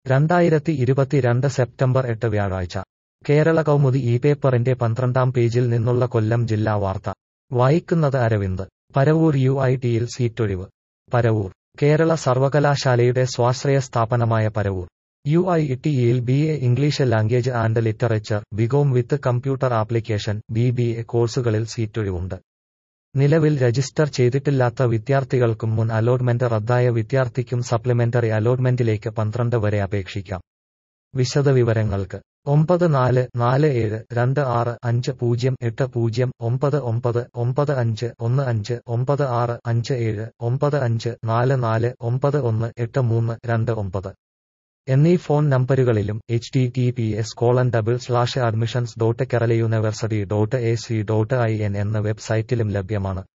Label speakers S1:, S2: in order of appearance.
S1: രണ്ടായിരത്തി ഇരുപത്തിരണ്ട് സെപ്റ്റംബർ എട്ട് വ്യാഴാഴ്ച കേരള കൗമുദി ഈ പേപ്പറിന്റെ പന്ത്രണ്ടാം പേജിൽ നിന്നുള്ള കൊല്ലം ജില്ലാ വാർത്ത വായിക്കുന്നത് അരവിന്ദ് പരവൂർ യു ഐ ടിയിൽ സീറ്റൊഴിവ് പരവൂർ കേരള സർവകലാശാലയുടെ സ്വാശ്രയ സ്ഥാപനമായ പരവൂർ യു ഐ ടിയിൽ B A English language and literature B Com with computer application B B A കോഴ്സുകളിൽ സീറ്റൊഴിവുണ്ട് നിലവിൽ രജിസ്റ്റർ ചെയ്തിട്ടില്ലാത്ത വിദ്യാർത്ഥികൾക്കും മുൻ അലോട്ട്മെന്റ് റദ്ദായ വിദ്യാർത്ഥിക്കും സപ്ലിമെന്ററി അലോട്ട്മെന്റിലേക്ക് പന്ത്രണ്ട് വരെ അപേക്ഷിക്കാം വിശദവിവരങ്ങൾക്ക് ഒമ്പത് നാല് നാല് ഏഴ് രണ്ട് ആറ് അഞ്ച് പൂജ്യം എട്ട് പൂജ്യം ഒമ്പത് ഒമ്പത് ഒമ്പത് അഞ്ച് ഒന്ന് അഞ്ച് ഒമ്പത് ആറ് അഞ്ച് ഏഴ് ഒമ്പത് അഞ്ച് നാല് നാല് ഒമ്പത് ഒന്ന് എട്ട് മൂന്ന് രണ്ട് ഒമ്പത് എന്നീ ഫോൺ നമ്പരുകളിലും H T T P S colon double slash admissions dot Kerala university dot A C dot I N എന്ന വെബ്സൈറ്റിലും ലഭ്യമാണ്